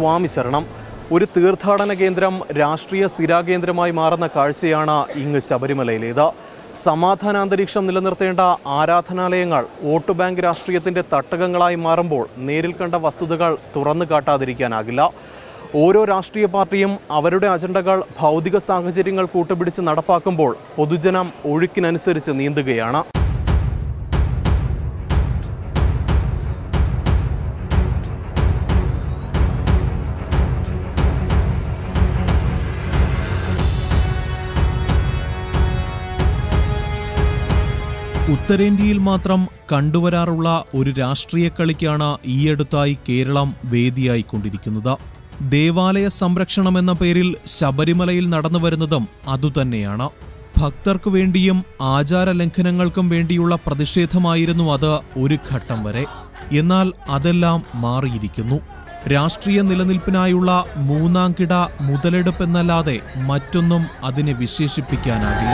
സ്വാമി ശരണം ഒരു തീർത്ഥാടന കേന്ദ്രം രാഷ്ട്രീയ സ്ഥിരാകേന്ദ്രമായി മാറുന്ന കാഴ്ചയാണ് ഇങ്ങ് ശബരിമലയിലേത് സമാധാനാന്തരീക്ഷം നിലനിർത്തേണ്ട ആരാധനാലയങ്ങൾ വോട്ട് ബാങ്ക് രാഷ്ട്രീയത്തിന്റെ തട്ടകങ്ങളായി മാറുമ്പോൾ നേരിൽ കണ്ട വസ്തുതകൾ തുറന്നു കാട്ടാതിരിക്കാനാകില്ല ഓരോ രാഷ്ട്രീയ പാർട്ടിയും അവരുടെ അജണ്ടകൾ ഭൗതിക സാഹചര്യങ്ങൾ കൂട്ടുപിടിച്ച് നടപ്പാക്കുമ്പോൾ പൊതുജനം ഒഴുക്കിനനുസരിച്ച് നീന്തുകയാണ് ഉത്തരേന്ത്യയിൽ മാത്രം കണ്ടുവരാറുള്ള ഒരു രാഷ്ട്രീയ കളിക്കാണ് ഈയടുത്തായി കേരളം വേദിയായിക്കൊണ്ടിരിക്കുന്നത് ദേവാലയ സംരക്ഷണം എന്ന പേരിൽ ശബരിമലയിൽ നടന്നു വരുന്നതും അതുതന്നെയാണ് ഭക്തർക്കു വേണ്ടിയും ആചാര ലംഘനങ്ങൾക്കും വേണ്ടിയുള്ള പ്രതിഷേധമായിരുന്നു അത് ഒരു ഘട്ടം വരെ എന്നാൽ അതെല്ലാം മാറിയിരിക്കുന്നു രാഷ്ട്രീയ നിലനിൽപ്പിനായുള്ള മൂന്നാം കിട മുതലെടുപ്പെന്നല്ലാതെ മറ്റൊന്നും അതിനെ വിശേഷിപ്പിക്കാനാകില്ല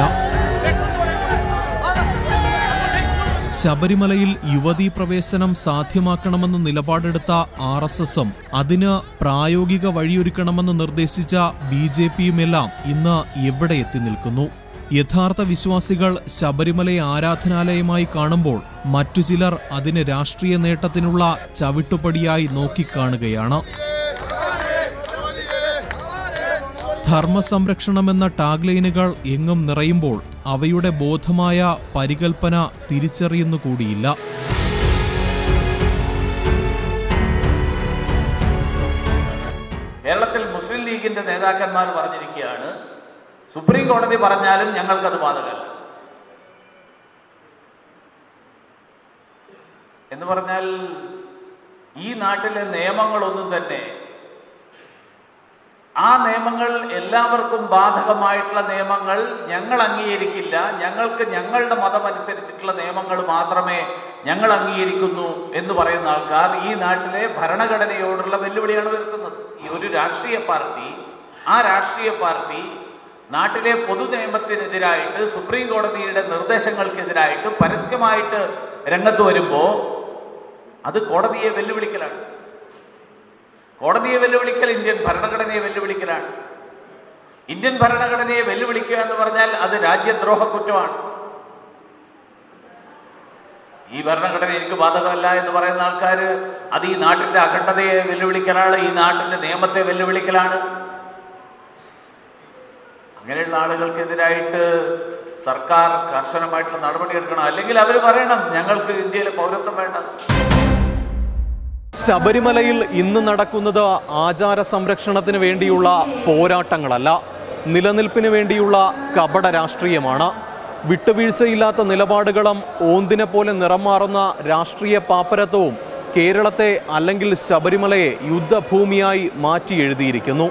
ശബരിമലയിൽ യുവതീ പ്രവേശനം സാധ്യമാക്കണമെന്ന് നിലപാടെടുത്ത ആർ എസ് എസും അതിന് പ്രായോഗിക വഴിയൊരുക്കണമെന്ന് നിർദ്ദേശിച്ച ബി ജെ പിയുമെല്ലാം ഇന്ന് എവിടെ എത്തി നിൽക്കുന്നു യഥാർത്ഥ വിശ്വാസികൾ ശബരിമലയെ ആരാധനാലയമായി കാണുമ്പോൾ മറ്റു ചിലർ അതിനെ രാഷ്ട്രീയ നേട്ടത്തിനുള്ള ചവിട്ടുപടിയായി നോക്കിക്കാണുകയാണ് ധർമ്മസംരക്ഷണം എന്ന ടാഗ്ലൈനുകൾ എങ്ങും നിറയുമ്പോൾ അവയുടെ ബോധമായ പരികൽപ്പന തിരിച്ചറിയുന്നു കൂടിയില്ല കേരളത്തിൽ മുസ്ലിം ലീഗിന്റെ നേതാക്കന്മാർ പറഞ്ഞിരിക്കുകയാണ് സുപ്രീം കോടതി പറഞ്ഞാലും ഞങ്ങൾക്കത് ബാധകമല്ല എന്ന് പറഞ്ഞാൽ ഈ നാട്ടിലെ നിയമങ്ങളൊന്നും തന്നെ ആ നിയമങ്ങൾ എല്ലാവർക്കും ബാധകമായിട്ടുള്ള നിയമങ്ങൾ ഞങ്ങൾ അംഗീകരിക്കില്ല ഞങ്ങൾക്ക് ഞങ്ങളുടെ മതം അനുസരിച്ചിട്ടുള്ള നിയമങ്ങൾ മാത്രമേ ഞങ്ങൾ അംഗീകരിക്കുന്നു എന്ന് പറയുന്ന ആൾക്കാർ ഈ നാട്ടിലെ ഭരണഘടനയോടുള്ള വെല്ലുവിളിയാണ് വരുത്തുന്നത് ഈ ഒരു രാഷ്ട്രീയ പാർട്ടി ആ രാഷ്ട്രീയ പാർട്ടി നാട്ടിലെ പൊതു നിയമത്തിനെതിരായിട്ട് സുപ്രീം കോടതിയുടെ നിർദ്ദേശങ്ങൾക്കെതിരായിട്ട് പരസ്യമായിട്ട് രംഗത്ത് വരുമ്പോൾ അത് കോടതിയെ വെല്ലുവിളിക്കലാണ് കോടതിയെ വെല്ലുവിളിക്കൽ ഇന്ത്യൻ ഭരണഘടനയെ വെല്ലുവിളിക്കലാണ് ഇന്ത്യൻ ഭരണഘടനയെ വെല്ലുവിളിക്കുക എന്ന് പറഞ്ഞാൽ അത് രാജ്യദ്രോഹ കുറ്റമാണ് ഈ ഭരണഘടന എനിക്ക് ബാധകമല്ല എന്ന് പറയുന്ന ആൾക്കാർ അത് ഈ നാട്ടിന്റെ അഖണ്ഡതയെ വെല്ലുവിളിക്കലാണ് ഈ നാട്ടിന്റെ നിയമത്തെ വെല്ലുവിളിക്കലാണ് അങ്ങനെയുള്ള ആളുകൾക്കെതിരായിട്ട് സർക്കാർ കർശനമായിട്ടുള്ള നടപടിയെടുക്കണം അല്ലെങ്കിൽ അവർ പറയണം ഞങ്ങൾക്ക് ഇന്ത്യയിലെ പൗരത്വം വേണ്ട ശബരിമലയിൽ ഇന്ന് നടക്കുന്നത് ആചാര സംരക്ഷണത്തിന് വേണ്ടിയുള്ള പോരാട്ടങ്ങളല്ല നിലനിൽപ്പിന് വേണ്ടിയുള്ള കപട രാഷ്ട്രീയമാണ് വിട്ടുവീഴ്ചയില്ലാത്ത നിലപാടുകളും ഓന്തിനെ പോലെ നിറം മാറുന്ന രാഷ്ട്രീയ പാപ്പരത്വവും കേരളത്തെ അല്ലെങ്കിൽ ശബരിമലയെ യുദ്ധഭൂമിയായി മാറ്റി എഴുതിയിരിക്കുന്നു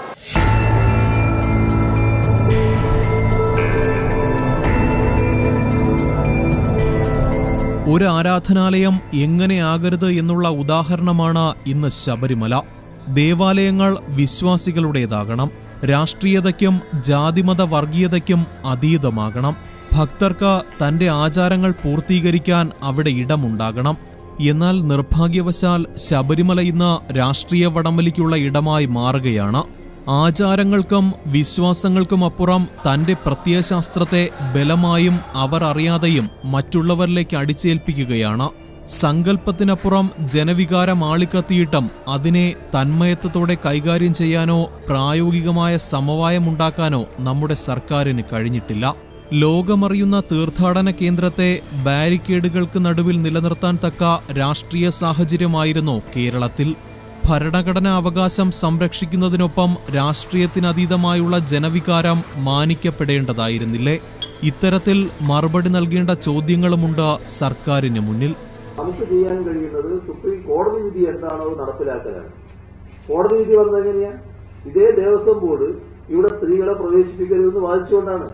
ഒരു ആരാധനാലയം എങ്ങനെയാകരുത് എന്നുള്ള ഉദാഹരണമാണ് ഇന്ന് ശബരിമല ദേവാലയങ്ങൾ വിശ്വാസികളുടേതാകണം രാഷ്ട്രീയതയ്ക്കും ജാതിമത വർഗീയതയ്ക്കും അതീതമാകണം ഭക്തർക്ക് തന്റെ ആചാരങ്ങൾ പൂർത്തീകരിക്കാൻ അവിടെ ഇടമുണ്ടാകണം എന്നാൽ നിർഭാഗ്യവശാൽ ശബരിമല ഇന്ന് രാഷ്ട്രീയ വടംവലിക്കുള്ള ഇടമായി മാറുകയാണ് ആചാരങ്ങൾക്കും വിശ്വാസങ്ങൾക്കും അപ്പുറം തന്റെ പ്രത്യയശാസ്ത്രത്തെ ബലമായും അവർ അറിയാതെയും മറ്റുള്ളവരിലേക്ക് അടിച്ചേൽപ്പിക്കുകയാണ് സങ്കല്പത്തിനപ്പുറം ജനവികാരം ആളിക്കത്തിയിട്ടും അതിനെ തന്മയത്വത്തോടെ കൈകാര്യം ചെയ്യാനോ പ്രായോഗികമായ സമവായമുണ്ടാക്കാനോ നമ്മുടെ സർക്കാരിന് കഴിഞ്ഞിട്ടില്ല ലോകമറിയുന്ന തീർത്ഥാടന കേന്ദ്രത്തെ ബാരിക്കേഡുകൾക്ക് നടുവിൽ നിലനിർത്താൻ തക്ക രാഷ്ട്രീയ സാഹചര്യമായിരുന്നു കേരളത്തിൽ ഭരണഘടനാ അവകാശം സംരക്ഷിക്കുന്നതിനൊപ്പം രാഷ്ട്രീയത്തിനതീതമായുള്ള ജനവികാരം മാനിക്കപ്പെടേണ്ടതായിരുന്നില്ലേ ഇത്തരത്തിൽ മറുപടി നൽകേണ്ട ചോദ്യങ്ങളുമുണ്ട് സർക്കാരിന് മുന്നിൽ നമുക്ക് ചെയ്യാൻ കഴിയുന്നത് സുപ്രീം കോടതി വിധി എന്താണോ അത് നടപ്പിലാക്കലാണ് കോടതി വിധി വന്നത് എങ്ങനെയാ ഇതേ ദേവസ്വം ബോർഡ് ഇവിടെ സ്ത്രീകളെ പ്രവേശിപ്പിക്കരുതെന്ന് വാദിച്ചുകൊണ്ടാണ്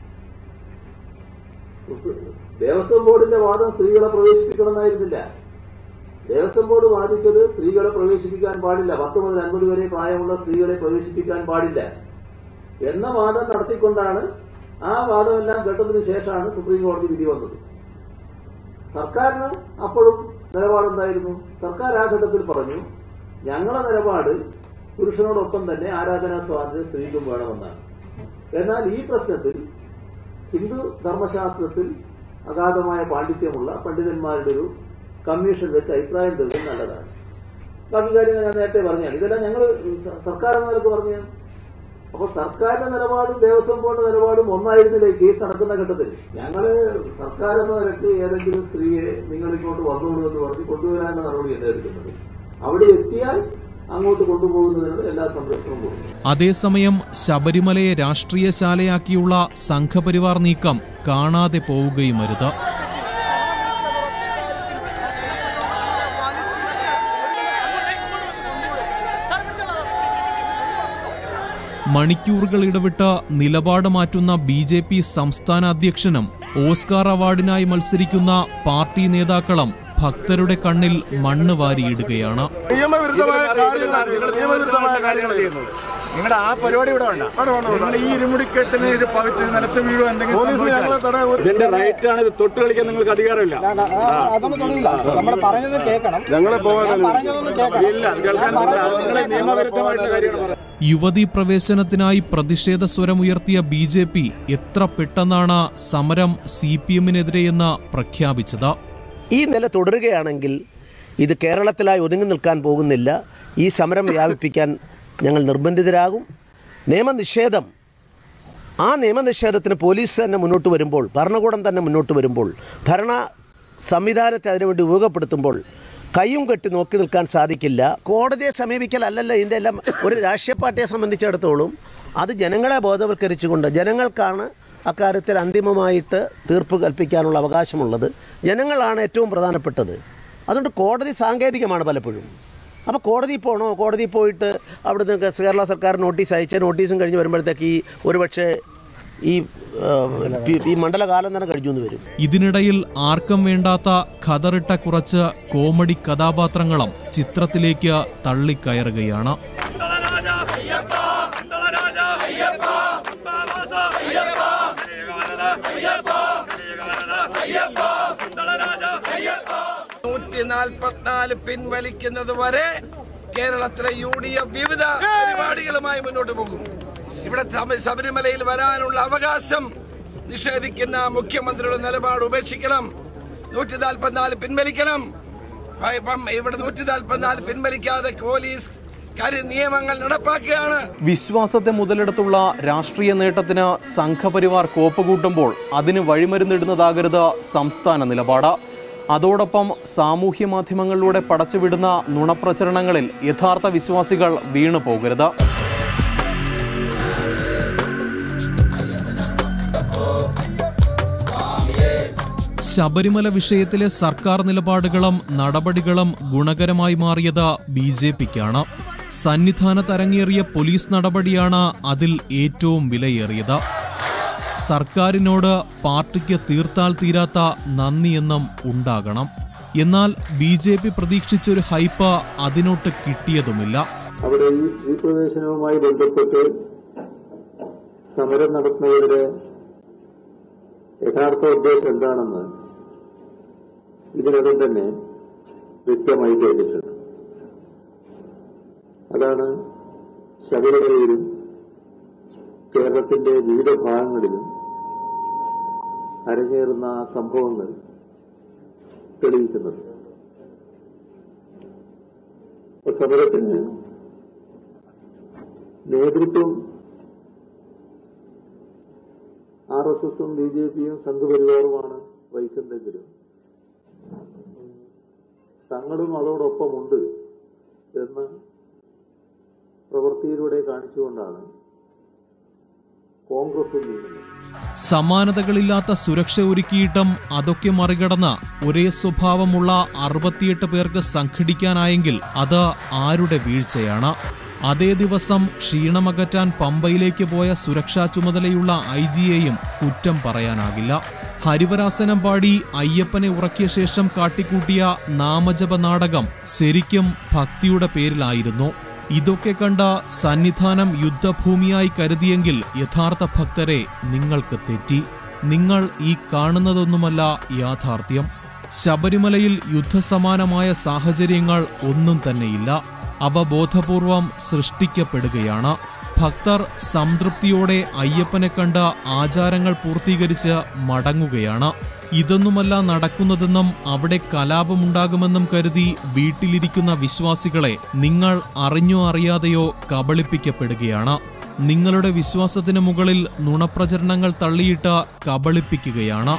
സുപ്രീം- ദേവസ്വം ബോർഡിന്റെ വാദം സ്ത്രീകളെ പ്രവേശിപ്പിക്കണമെന്നായിരുന്നില്ല ദേവസ്വം ബോർഡ് വാദിച്ചത് സ്ത്രീകളെ പ്രവേശിപ്പിക്കാൻ പാടില്ല പത്ത് മുതൽ അൻപത് വരെ പ്രായമുള്ള സ്ത്രീകളെ പ്രവേശിപ്പിക്കാൻ പാടില്ല എന്ന വാദം നടത്തിക്കൊണ്ടാണ് ആ വാദമെല്ലാം കേട്ടതിനു ശേഷമാണ് സുപ്രീം കോടതി വിധി വന്നത് സർക്കാരിന് അപ്പോഴും നിലപാടെന്തായിരുന്നു സർക്കാർ ആ ഘട്ടത്തിൽ പറഞ്ഞു ഞങ്ങളുടെ നിലപാട് പുരുഷനോടൊപ്പം തന്നെ ആരാധനാ സ്വാതന്ത്ര്യം സ്ത്രീക്കും വേണമെന്നാണ് എന്നാൽ ഈ പ്രശ്നത്തിൽ ഹിന്ദു ധർമ്മശാസ്ത്രത്തിൽ അഗാധമായ പാണ്ഡിത്യമുള്ള പണ്ഡിതന്മാരുടെ ഒരു കമ്മീഷൻ വെച്ച് അഭിപ്രായം തേടുന്നത് നല്ലതാണ് ബാക്കി കാര്യങ്ങൾ ഞാൻ നേരത്തെ പറഞ്ഞാണ് ഇതെല്ലാം ഞങ്ങൾ സർക്കാർ എന്ന നിലക്ക് പറഞ്ഞു അപ്പൊ സർക്കാരിന്റെ നിലപാടും ദേവസ്വം ബോർഡ് നിലപാടും ഒന്നായിരുന്നില്ല ഈ കേസ് നടക്കുന്ന ഘട്ടത്തിൽ ഞങ്ങള് സർക്കാർ എന്ന നിലക്ക് ഏതെങ്കിലും സ്ത്രീയെ നിങ്ങൾ ഇങ്ങോട്ട് വന്നോളൂ എന്ന് പറഞ്ഞ് കൊണ്ടുവരാനുള്ള നടപടിയല്ല എടുക്കുന്നത് അവിടെ എത്തിയാൽ അങ്ങോട്ട് കൊണ്ടുപോകുന്നതിനുള്ള എല്ലാ സംരക്ഷണവും കൊടുക്കും അതേസമയം ശബരിമലയെ രാഷ്ട്രീയശാലയാക്കിയുള്ള സംഘപരിവാർ നീക്കം കാണാതെ പോവുകയും അരുത് മണിക്കൂറുകൾ ഇടവിട്ട് നിലപാട് മാറ്റുന്ന ബി ജെ പി സംസ്ഥാന അധ്യക്ഷനും ഓസ്കാർ അവാർഡിനായി മത്സരിക്കുന്ന പാർട്ടി നേതാക്കളും ഭക്തരുടെ കണ്ണിൽ മണ്ണ് വാരിയിടുകയാണ് നിയമവിരുദ്ധമായ കാര്യങ്ങളാണ് ചെയ്യുന്നത്. നിയമവിരുദ്ധമായ കാര്യങ്ങൾ ചെയ്യുന്നത് നിങ്ങളുടെ ആ പരിപാടി ഇവിടെ വേണ്ട നിങ്ങൾ ഈ ഇരുമുടിക്കെട്ടിന് ഇത് പവിത്ര നിലത്ത് വീഴോ എന്തെങ്കിലും പോലീസ് ഞങ്ങളെ സംഭവിച്ചാൽ തടയാൻ ഒരു- ഇതിന്റെ റൈറ്റ് ആണ് ഇത് തൊട്ട് കളിക്കാൻ നിങ്ങൾക്ക് അധികാരമില്ല അതൊന്നും തൊഴിലില്ല നമ്മൾ പറയുന്നത് കേൾക്കണം ഞങ്ങളെ പോകാൻ പറഞ്ഞതൊന്നും കേൾക്കണം ഇല്ല അത് കേൾക്കാൻ പറ്റില്ല അത് നിങ്ങൾ നിയമവിരുദ്ധമായിട്ടുള്ള കാര്യമാണ് പറയുന്നത് യുവതി പ്രവേശനത്തിനായി പ്രതിഷേധ സ്വരമുയർത്തിയ ബി ജെ പി എത്ര പെട്ടെന്നാണ് സമരം സി പി എമ്മിനെതിരെയെന്ന് പ്രഖ്യാപിച്ചത് ഈ നില തുടരുകയാണെങ്കിൽ ഇത് കേരളത്തിലായി ഒതുങ്ങി നിൽക്കാൻ പോകുന്നില്ല ഈ സമരം വ്യാപിപ്പിക്കാൻ ഞങ്ങൾ നിർബന്ധിതരാകും നിയമനിഷേധം ആ നിയമനിഷേധത്തിന് പോലീസ് തന്നെ മുന്നോട്ട് വരുമ്പോൾ ഭരണകൂടം തന്നെ മുന്നോട്ട് വരുമ്പോൾ ഭരണ സംവിധാനത്തെ അതിനുവേണ്ടി ഉപയോഗപ്പെടുത്തുമ്പോൾ കയ്യും കെട്ടി നോക്കി നിൽക്കാൻ സാധിക്കില്ല കോടതിയെ സമീപിക്കലല്ലല്ലോ ഇതിൻ്റെ എല്ലാം ഒരു രാഷ്ട്രീയ പാർട്ടിയെ സംബന്ധിച്ചിടത്തോളം അത് ജനങ്ങളെ ബോധവൽക്കരിച്ചുകൊണ്ട് ജനങ്ങൾക്കാണ് അക്കാര്യത്തിൽ അന്തിമമായിട്ട് തീർപ്പ് കൽപ്പിക്കാനുള്ള അവകാശമുള്ളത് ജനങ്ങളാണ് ഏറ്റവും പ്രധാനപ്പെട്ടത് അതുകൊണ്ട് കോടതി സാങ്കേതികമാണ് പലപ്പോഴും അപ്പോൾ കോടതിയിൽ പോകണോ കോടതിയിൽ പോയിട്ട് അവിടുന്ന് കേരള സർക്കാർ നോട്ടീസ് അയച്ച നോട്ടീസും കഴിഞ്ഞ് വരുമ്പോഴത്തേക്ക് ഈ ഒരുപക്ഷെ ഈ ആ, ഈ- ഈ മണ്ഡലകാലം തന്നെ കഴിഞ്ഞു എന്ന് വരും ഇതിനിടയിൽ ആർക്കും വേണ്ടാത്ത ഖതറിട്ട കുറച്ച് കോമഡി കഥാപാത്രങ്ങളും ചിത്രത്തിലേക്ക് തള്ളിക്കയറുകയാണ് നൂറ്റി നാൽപ്പത്തിനാല് പിൻവലിക്കുന്നത് വരെ കേരളത്തിലെ യു ഡി എഫ് വിവിധ പരിപാടികളുമായി മുന്നോട്ട് പോകും ഇവിടെ സമ- ശബരിമലയിൽ വരാനുള്ള അവകാശം നിഷേധിക്കുന്ന മുഖ്യമന്ത്രിയുടെ നിലപാട് ഉപേക്ഷിക്കണം നൂറ്റി നാൽപ്പത്തിനാല് പിൻവലിക്കണം ആ, ഇപ്പം ഇവിടെ നൂറ്റി നാൽപ്പത്തിനാല് പിൻവലിക്കാതെ പോലീസ് കാര്യ നിയമങ്ങൾ നടപ്പാക്കുകയാണ് വിശ്വാസത്തെ മുതലെടുത്തുള്ള രാഷ്ട്രീയ നേട്ടത്തിന് സംഘപരിവാർ കോപ്പുകൂട്ടുമ്പോൾ അതിന് വഴിമരുന്നിടുന്നതാകരുത് സംസ്ഥാന നിലപാട് അതോടൊപ്പം സാമൂഹ്യ മാധ്യമങ്ങളിലൂടെ പടച്ചുവിടുന്ന നുണപ്രചരണങ്ങളിൽ യഥാർത്ഥ വിശ്വാസികൾ വീണു പോകരുത് ശബരിമല വിഷയത്തിലെ സർക്കാർ നിലപാടുകളും നടപടികളും ഗുണകരമായി മാറിയത് ബി ജെ പിക്കാണ് സന്നിധാനത്തരങ്ങേറിയ പോലീസ് നടപടിയാണ് അതിൽ ഏറ്റവും വിലയേറിയത് സർക്കാരിനോട് പാർട്ടിക്ക് തീർത്താൽ തീരാത്ത നന്ദിയെന്നും ഉണ്ടാകണം എന്നാൽ ബി ജെ പി പ്രതീക്ഷിച്ചൊരു ഹൈപ്പ് അതിനോട്ട് കിട്ടിയതുമില്ല അവിടെ ഈ സ്ത്രീ പ്രവേശനവുമായി ബന്ധപ്പെട്ട് സമരം നടത്തുന്നവരുടെ യഥാർത്ഥ ഉദ്ദേശം എന്താണെന്ന് ഇതിനകം തന്നെ വ്യക്തമായി കഴിഞ്ഞിട്ടുണ്ട് അതാണ് ശബരിമലയിലും കേരളത്തിന്റെ വിവിധ ഭാഗങ്ങളിലും അരങ്ങേറുന്ന സംഭവങ്ങൾ തെളിയിക്കുന്നത് അപ്പൊ സമരത്തിന് നേതൃത്വം ആർ എസ് എസും ബി ജെ പിയും സംഘപരിവാറുമാണ് വഹിക്കുന്നതെങ്കിലും തങ്ങളും അതോടൊപ്പമുണ്ട് എന്ന് പ്രവൃത്തിയിലൂടെ കാണിച്ചുകൊണ്ടാണ് കോൺഗ്രസും നീങ്ങുന്നത് സമാനതകളില്ലാത്ത സുരക്ഷ ഒരുക്കിയിട്ടും അതൊക്കെ മറികടന്ന് ഒരേ സ്വഭാവമുള്ള അറുപത്തിയെട്ട് പേർക്ക് സംഘടിക്കാനായെങ്കിൽ അത് ആരുടെ വീഴ്ചയാണ് അതേ ദിവസം ക്ഷീണമകറ്റാൻ പമ്പയിലേക്ക് പോയ സുരക്ഷാ ചുമതലയുള്ള ഐ ജിയെയും കുറ്റം പറയാനാകില്ല ഹരിവരാസനം പാടി അയ്യപ്പനെ ഉറക്കിയ ശേഷം കാട്ടിക്കൂട്ടിയ നാമജപ നാടകം ശരിക്കും ഭക്തിയുടെ പേരിലായിരുന്നു ഇതൊക്കെ കണ്ട സന്നിധാനം യുദ്ധഭൂമിയായി കരുതിയെങ്കിൽ യഥാർത്ഥ ഭക്തരെ നിങ്ങൾക്ക് തെറ്റി നിങ്ങൾ ഈ കാണുന്നതൊന്നുമല്ല യാഥാർത്ഥ്യം ശബരിമലയിൽ യുദ്ധസമാനമായ സാഹചര്യങ്ങൾ ഒന്നും തന്നെയില്ല അവ ബോധപൂർവം സൃഷ്ടിക്കപ്പെടുകയാണ് ഭക്തർ സംതൃപ്തിയോടെ അയ്യപ്പനെ കണ്ട ആചാരങ്ങൾ പൂർത്തീകരിച്ച് മടങ്ങുകയാണ് ഇതൊന്നുമല്ല നടക്കുന്നതെന്നും അവിടെ കലാപമുണ്ടാകുമെന്നും കരുതി വീട്ടിലിരിക്കുന്ന വിശ്വാസികളെ നിങ്ങൾ അറിഞ്ഞോ അറിയാതെയോ കബളിപ്പിക്കപ്പെടുകയാണ് നിങ്ങളുടെ വിശ്വാസത്തിന് മുകളിൽ നുണപ്രചരണങ്ങൾ തള്ളിയിട്ട് കബളിപ്പിക്കുകയാണ്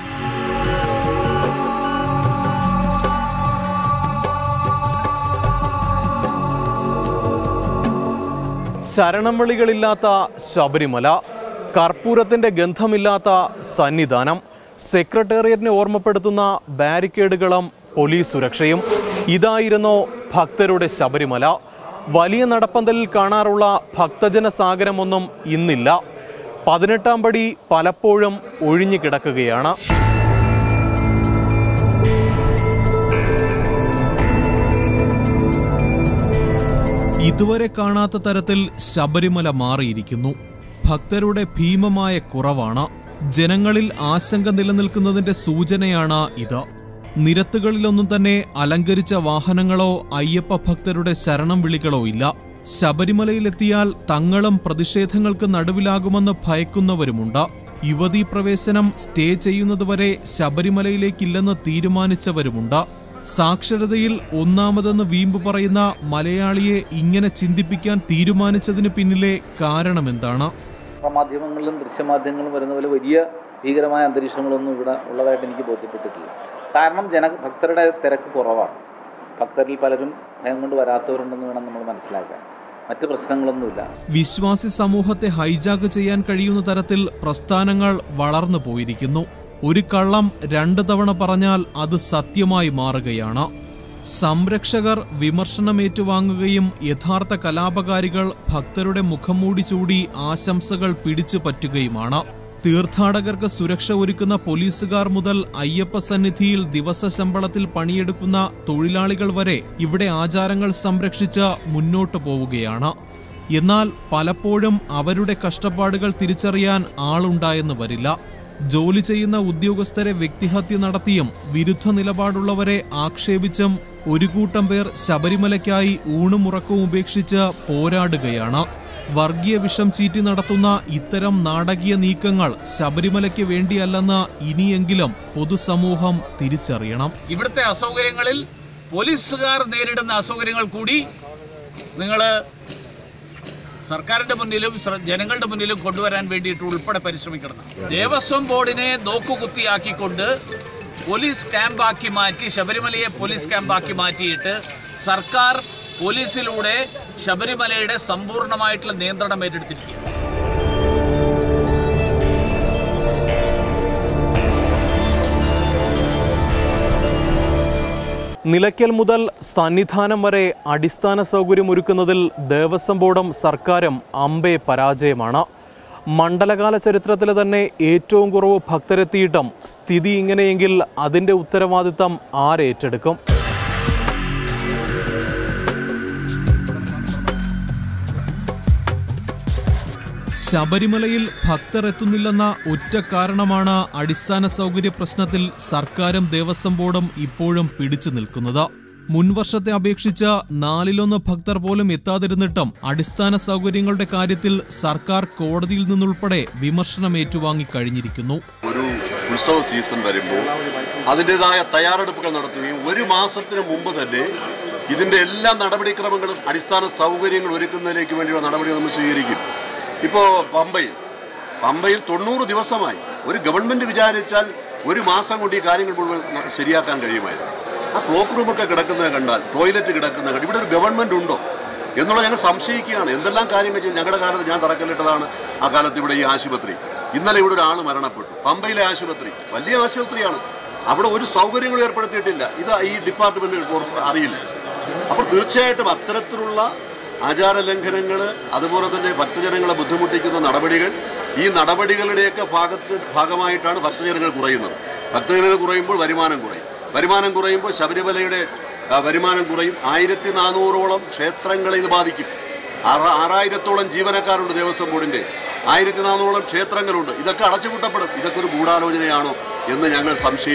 ശരണം വിളികളില്ലാത്ത ശബരിമല കർപ്പൂരത്തിന്റെ ഗന്ധമില്ലാത്ത സന്നിധാനം സെക്രട്ടേറിയറ്റിനെ ഓർമ്മപ്പെടുത്തുന്ന ബാരിക്കേഡുകളും പോലീസ് സുരക്ഷയും ഇതായിരുന്നു ഭക്തരുടെ ശബരിമല വലിയ നടപ്പന്തലിൽ കാണാറുള്ള ഭക്തജന സാഗരമൊന്നും ഇന്നില്ല പതിനെട്ടാം പടി പലപ്പോഴും ഒഴിഞ്ഞു കിടക്കുകയാണ് ഇതുവരെ കാണാത്ത തരത്തിൽ ശബരിമല മാറിയിരിക്കുന്നു ഭക്തരുടെ ഭീമമായ കുറവാണ് ജനങ്ങളിൽ ആശങ്ക നിലനിൽക്കുന്നതിന്റെ സൂചനയാണ് ഇത് നിരത്തുകളിലൊന്നും തന്നെ അലങ്കരിച്ച വാഹനങ്ങളോ അയ്യപ്പ ഭക്തരുടെ ശരണം വിളികളോ ഇല്ല ശബരിമലയിലെത്തിയാൽ തങ്ങളും പ്രതിഷേധങ്ങൾക്ക് നടുവിലാകുമെന്ന് ഭയക്കുന്നവരുമുണ്ട് യുവതീ പ്രവേശനം സ്റ്റേ ചെയ്യുന്നതുവരെ ശബരിമലയിലേക്കില്ലെന്ന് തീരുമാനിച്ചവരുമുണ്ട് സാക്ഷരതയിൽ ഒന്നാമതെന്ന് വീമ്പ് പറയുന്ന മലയാളിയെ ഇങ്ങനെ ചിന്തിപ്പിക്കാൻ തീരുമാനിച്ചതിന് പിന്നിലെ കാരണമെന്താണ് മാധ്യമങ്ങളിലും ദൃശ്യമാധ്യമങ്ങളിലും വരുന്ന പോലെ വലിയ ഭീകരമായ അന്തരീക്ഷങ്ങളൊന്നും ഇവിടെ ഉള്ളതായിട്ട് എനിക്ക് ബോധ്യപ്പെട്ടിട്ടില്ല കാരണം ജന ഭക്തരുടെ തിരക്ക് കുറവാണ് ഭക്തരിൽ പലരും ഭയം കൊണ്ട് വരാത്തവരുണ്ടെന്ന് വേണം നമ്മൾ മനസ്സിലാക്കാൻ മറ്റ് പ്രശ്നങ്ങളൊന്നുമില്ല വിശ്വാസി സമൂഹത്തെ ഹൈജാക്ക് ചെയ്യാൻ കഴിയുന്ന തരത്തിൽ പ്രസ്ഥാനങ്ങൾ വളർന്നു പോയിരിക്കുന്നു ഒരു കള്ളം രണ്ട് തവണ പറഞ്ഞാൽ അത് സത്യമായി മാറുകയാണ് സംരക്ഷകർ വിമർശനം ഏറ്റുവാങ്ങുകയും യഥാർത്ഥ കലാപകാരികൾ ഭക്തരുടെ മുഖം മൂടി ചൂടി ആശംസകൾ പിടിച്ചു പറ്റുകയുമാണ് തീർത്ഥാടകർക്ക് സുരക്ഷ ഒരുക്കുന്ന പോലീസുകാർ മുതൽ അയ്യപ്പ സന്നിധിയിൽ ദിവസ ശമ്പളത്തിൽ പണിയെടുക്കുന്ന തൊഴിലാളികൾ വരെ ഇവിടെ ആചാരങ്ങൾ സംരക്ഷിച്ച് മുന്നോട്ടു പോവുകയാണ് എന്നാൽ പലപ്പോഴും അവരുടെ കഷ്ടപ്പാടുകൾ തിരിച്ചറിയാൻ ആളുണ്ടായെന്ന് വരില്ല ജോലി ചെയ്യുന്ന ഉദ്യോഗസ്ഥരെ വ്യക്തിഹത്യ നടത്തിയും വിരുദ്ധ നിലപാടുള്ളവരെ ആക്ഷേപിച്ചും ഒരു കൂട്ടം പേർ ശബരിമലയ്ക്കായി ഊണും ഉറക്കവും ഉപേക്ഷിച്ച് പോരാടുകയാണ് വർഗീയ വിഷം ചീറ്റി നടത്തുന്ന ഇത്തരം നാടകീയ നീക്കങ്ങൾ ശബരിമലയ്ക്ക് വേണ്ടിയല്ലെന്ന് ഇനിയെങ്കിലും പൊതുസമൂഹം തിരിച്ചറിയണം ഇവിടുത്തെ അസൗകര്യങ്ങളിൽ പോലീസുകാർ നേരിടുന്ന അസൗകര്യങ്ങൾ കൂടി നിങ്ങൾ സർക്കാരിന്റെ മുന്നിലും ശ്ര- ജനങ്ങളുടെ മുന്നിലും കൊണ്ടുവരാൻ വേണ്ടിയിട്ട് ഉൾപ്പെടെ പരിശ്രമിക്കണം ദേവസ്വം ബോർഡിനെ നോക്കുകുത്തിയാക്കിക്കൊണ്ട് പോലീസ് ക്യാമ്പാക്കി മാറ്റി ശബരിമലയെ പോലീസ് ക്യാമ്പാക്കി മാറ്റിയിട്ട് സർക്കാർ പോലീസിലൂടെ ശബരിമലയുടെ സമ്പൂർണ്ണമായിട്ടുള്ള നിയന്ത്രണം ഏറ്റെടുത്തിരിക്കുക നിലയ്ക്കൽ മുതൽ സന്നിധാനം വരെ അടിസ്ഥാന സൗകര്യമൊരുക്കുന്നതിൽ ദേവസ്വം ബോർഡും സർക്കാരും അമ്പെ പരാജയമാണ് മണ്ഡലകാല ചരിത്രത്തിലെ തന്നെ ഏറ്റവും കുറവ് ഭക്തരെത്തിയിട്ടും സ്ഥിതി ഇങ്ങനെയെങ്കിൽ അതിന്റെ ഉത്തരവാദിത്തം ആരേറ്റെടുക്കും ശബരിമലയിൽ ഭക്തർ എത്തുന്നില്ലെന്ന ഒറ്റ കാരണമാണ് അടിസ്ഥാന സൗകര്യ പ്രശ്നത്തിൽ സർക്കാരും ദേവസ്വം ബോർഡും ഇപ്പോഴും പിടിച്ചു നിൽക്കുന്നത് മുൻവർഷത്തെ അപേക്ഷിച്ച് നാലിലൊന്ന് ഭക്തർ പോലും എത്താതിരുന്നിട്ടും അടിസ്ഥാന സൗകര്യങ്ങളുടെ കാര്യത്തിൽ സർക്കാർ കോടതിയിൽ നിന്നുൾപ്പെടെ വിമർശനം ഏറ്റുവാങ്ങി കഴിഞ്ഞിരിക്കുന്നു ഒരു ഉത്സവ സീസൺ വരുമ്പോൾ അതിൻ്റെതായ തയ്യാറെടുപ്പുകൾ നടത്തുകയും ഒരു മാസത്തിന് മുമ്പ് തന്നെ ഇതിൻ്റെ എല്ലാ നടപടിക്രമങ്ങളും അടിസ്ഥാന സൗകര്യങ്ങൾ ഒരുക്കുന്നതിലേക്ക് വേണ്ടിയുള്ള നടപടികൾ നമ്മൾ സ്വീകരിക്കും ഇപ്പോൾ പമ്പയിൽ പമ്പയിൽ തൊണ്ണൂറ് ദിവസമായി ഒരു ഗവൺമെൻറ് വിചാരിച്ചാൽ ഒരു മാസം കൊണ്ട് ഈ കാര്യങ്ങൾ മുഴുവൻ ന- ശരിയാക്കാൻ കഴിയുമായിരുന്നു ആ ക്ലോക്ക് റൂമൊക്കെ കിടക്കുന്നത് കണ്ടാൽ ടോയ്ലറ്റ് കിടക്കുന്നത് കണ്ടാൽ ഇവിടെ ഒരു ഗവൺമെൻറ് ഉണ്ടോ എന്നുള്ള ഞങ്ങൾ സംശയിക്കുകയാണ് എന്തെല്ലാം കാര്യങ്ങൾ ചെയ്യും ഞങ്ങളുടെ കാലത്ത് ഞാൻ തറക്കല്ലിട്ടതാണ് ആ കാലത്ത് ഇവിടെ ഈ ആശുപത്രി ഇന്നലെ ഇവിടെ ഒരാൾ മരണപ്പെട്ടു പമ്പയിലെ ആശുപത്രി വലിയ ആശുപത്രിയാണ് അവിടെ ഒരു സൗകര്യങ്ങളും ഏർപ്പെടുത്തിയിട്ടില്ല ഇത് ഈ ഡിപ്പാർട്ട്മെന്റ് അറിയില്ല അപ്പോൾ തീർച്ചയായിട്ടും അത്തരത്തിലുള്ള ആചാര ലംഘനങ്ങൾ അതുപോലെ തന്നെ ഭക്തജനങ്ങളെ ബുദ്ധിമുട്ടിക്കുന്ന നടപടികൾ ഈ നടപടികളുടെയൊക്കെ ഭാഗത്ത് ഭാഗമായിട്ടാണ് ഭക്തജനങ്ങൾ കുറയുന്നത് ഭക്തജനങ്ങൾ കുറയുമ്പോൾ വരുമാനം കുറയും വരുമാനം കുറയുമ്പോൾ ശബരിമലയുടെ ആ, വരുമാനം കുറയും ആയിരത്തി നാനൂറോളം ക്ഷേത്രങ്ങളെ ഇത് ബാധിക്കും ആറ- ആറായിരത്തോളം ജീവനക്കാരുണ്ട് ദേവസ്വം ബോർഡിന്റെ ആയിരത്തി നാനൂറോളം ക്ഷേത്രങ്ങളുണ്ട് ഇതൊക്കെ അടച്ചുപൂട്ടപ്പെടും ഇതൊക്കെ ഒരു ഗൂഢാലോചനയാണോ എന്ന് ഞങ്ങൾ സംശയിക്കുന്നു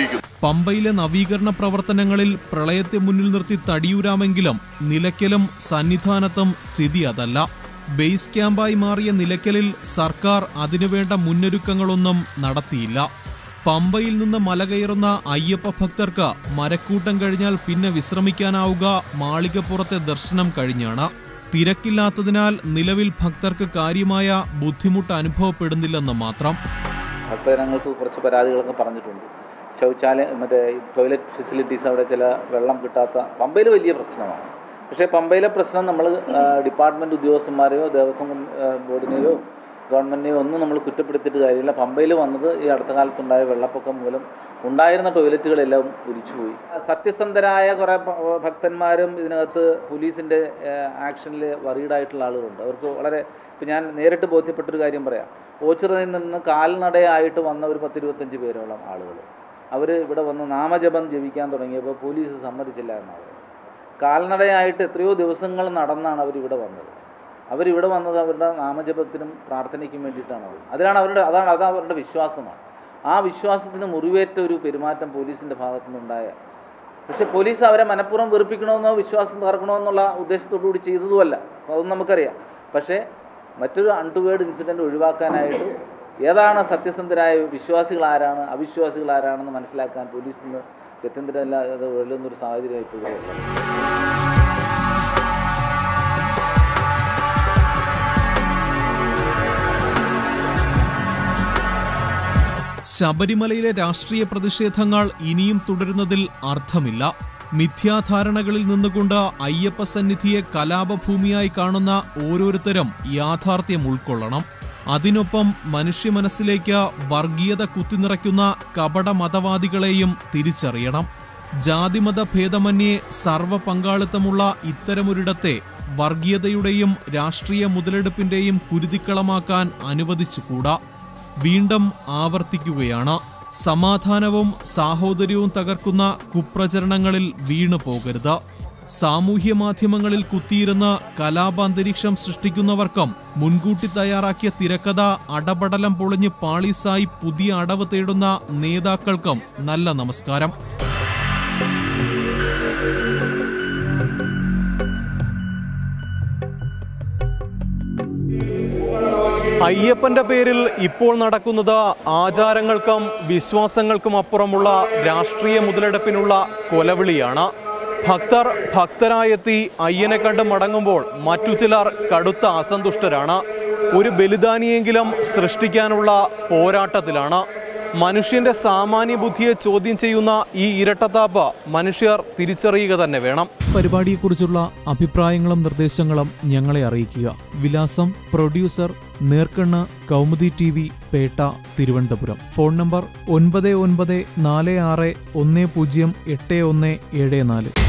പമ്പയിലെ നവീകരണ പ്രവർത്തനങ്ങളിൽ പ്രളയത്തെ മുന്നിൽ നിർത്തി തടിയൂരാമെങ്കിലും നിലയ്ക്കലും സന്നിധാനത്തും സ്ഥിതി അതല്ല ബേസ് ക്യാമ്പായി മാറിയ നിലയ്ക്കലിൽ സർക്കാർ അതിനുവേണ്ട മുന്നൊരുക്കങ്ങളൊന്നും നടത്തിയില്ല പമ്പയിൽ നിന്ന് മല കയറുന്ന അയ്യപ്പ ഭക്തർക്ക് മരക്കൂട്ടം കഴിഞ്ഞാൽ പിന്നെ വിശ്രമിക്കാനാവുക മാളികപ്പുറത്തെ ദർശനം കഴിഞ്ഞാണ് തിരക്കില്ലാത്തതിനാൽ നിലവിൽ ഭക്തർക്ക് കാര്യമായ ബുദ്ധിമുട്ട് അനുഭവപ്പെടുന്നില്ലെന്ന് മാത്രം ഭക്തജനങ്ങൾക്ക് കുറച്ച് പരാതികളൊക്കെ പറഞ്ഞിട്ടുണ്ട് ശൗചാലയം മറ്റേ ടോയ്ലറ്റ് ഫെസിലിറ്റീസ് അവിടെ ചില വെള്ളം കിട്ടാത്ത പമ്പയിൽ വലിയ പ്രശ്നമാണ് പക്ഷേ പമ്പയിലെ പ്രശ്നം നമ്മൾ ഡിപ്പാർട്ട്മെൻറ്റ് ഉദ്യോഗസ്ഥന്മാരെയോ ദേവസ്വം ആ, ബോർഡിനെയോ ഗവൺമെൻറ്റിനെയോ ഒന്നും നമ്മൾ കുറ്റപ്പെടുത്തിയിട്ട് കാര്യമില്ല പമ്പയിൽ വന്നത് ഈ അടുത്ത കാലത്തുണ്ടായ വെള്ളപ്പൊക്കം മൂലം ഉണ്ടായിരുന്ന ടോയ്ലറ്റുകളെല്ലാം ഒലിച്ചുപോയി സത്യസന്ധരായ കുറേ ഭ- ഭക്തന്മാരും ഇതിനകത്ത് പോലീസിൻ്റെ ആക്ഷനിൽ വറീഡായിട്ടുള്ള ആളുകളുണ്ട് അവർക്ക് വളരെ ഇപ്പം ഞാൻ നേരിട്ട് ബോധ്യപ്പെട്ടൊരു കാര്യം പറയാം ഓച്ചിറയിൽ നിന്ന് കാൽനടയായിട്ട് വന്ന ഒരു പത്തിരുപത്തഞ്ച് പേരോളം ആളുകൾ അവർ ഇവിടെ വന്ന് നാമജപം ജപിക്കാൻ തുടങ്ങിയപ്പോൾ പോലീസ് സമ്മതിച്ചില്ല എന്നാണ് കാൽനടയായിട്ട് എത്രയോ ദിവസങ്ങൾ നടന്നാണ് അവരിവിടെ വന്നത് അവരിവിടെ വന്നത് അവരുടെ നാമജപത്തിനും പ്രാർത്ഥനയ്ക്കും വേണ്ടിയിട്ടാണ് അവർ അതിലാണ് അവരുടെ അതാണ് അത് അവരുടെ വിശ്വാസമാണ് ആ വിശ്വാസത്തിന് മുറിവേറ്റ ഒരു പെരുമാറ്റം പോലീസിൻ്റെ ഭാഗത്തു നിന്നുണ്ടായ പക്ഷേ പോലീസ് അവരെ മനഃപൂർവ്വം വെറുപ്പിക്കണമെന്നോ വിശ്വാസം തകർക്കണമെന്നുള്ള ഉദ്ദേശത്തോടു കൂടി ചെയ്തതുമല്ല അതൊന്നും നമുക്കറിയാം പക്ഷേ മറ്റൊരു അൺടുവേർഡ് ഇൻസിഡൻറ്റ് ഒഴിവാക്കാനായിട്ട് ഏതാണ് സത്യസന്ധരായ വിശ്വാസികൾ ആരാണ് അവിശ്വാസികൾ ആരാണെന്ന് മനസ്സിലാക്കാൻ പോലീസിൽ നിന്ന് ഗത്യന്തരമില്ലാതെ വെള്ളുന്നൊരു സാഹചര്യം ഇപ്പോൾ ഇവിടെ ഉള്ളത് ശബരിമലയിലെ രാഷ്ട്രീയ പ്രതിഷേധങ്ങൾ ഇനിയും തുടരുന്നതിൽ അർത്ഥമില്ല മിഥ്യാധാരണകളിൽ നിന്നുകൊണ്ട് അയ്യപ്പ സന്നിധിയെ കലാപഭൂമിയായി കാണുന്ന ഓരോരുത്തരും യാഥാർത്ഥ്യം ഉൾക്കൊള്ളണം അതിനൊപ്പം മനുഷ്യ മനസ്സിലേക്ക് വർഗീയത കുത്തിനിറയ്ക്കുന്ന കപട മതവാദികളെയും തിരിച്ചറിയണം ജാതിമത ഭേദമന്യേ സർവ പങ്കാളിത്തമുള്ള ഇത്തരമൊരിടത്തെ വർഗീയതയുടെയും രാഷ്ട്രീയ മുതലെടുപ്പിന്റെയും കുരുതിക്കളമാക്കാൻ അനുവദിച്ചുകൂടാ വീണ്ടും ആവർത്തിക്കുകയാണ് സമാധാനവും സാഹോദര്യവും തകർക്കുന്ന കുപ്രചരണങ്ങളിൽ വീണു പോകരുത് സാമൂഹ്യ മാധ്യമങ്ങളിൽ കുത്തിയിരുന്ന് കലാപാന്തരീക്ഷം സൃഷ്ടിക്കുന്നവർക്കും മുൻകൂട്ടി തയ്യാറാക്കിയ തിരക്കഥ അടപടലം പൊളിഞ്ഞ് പാളീസായി പുതിയ അടവ് തേടുന്ന നേതാക്കൾക്കും നല്ല നമസ്കാരം അയ്യപ്പന്റെ പേരിൽ ഇപ്പോൾ നടക്കുന്നത് ആചാരങ്ങൾക്കും വിശ്വാസങ്ങൾക്കും അപ്പുറമുള്ള രാഷ്ട്രീയ മുതലെടുപ്പിനുള്ള കൊലവിളിയാണ് ഭക്തർ ഭക്തരായെത്തി അയ്യനെ കണ്ട് മടങ്ങുമ്പോൾ മറ്റു ചിലർ കടുത്ത അസന്തുഷ്ടരാണ് ഒരു ബലിദാനിയെങ്കിലും സൃഷ്ടിക്കാനുള്ള പോരാട്ടത്തിലാണ് മനുഷ്യന്റെ സാമാന്യ ബുദ്ധിയെ ചോദ്യം ചെയ്യുന്ന ഈ ഇരട്ടത്താപ്പ് മനുഷ്യർ തിരിച്ചറിയുക തന്നെ വേണം പരിപാടിയെക്കുറിച്ചുള്ള അഭിപ്രായങ്ങളും നിർദ്ദേശങ്ങളും ഞങ്ങളെ അറിയിക്കുക വിലാസം പ്രൊഡ്യൂസർ നേർക്കണ്ണ് Kaumudi T V Pettah Thiruvananthapuram phone number ഒൻപത് ഒൻപത് നാല് ആറ് ഒന്ന് പൂജ്യം എട്ട് ഒന്ന് ഏഴ് നാല്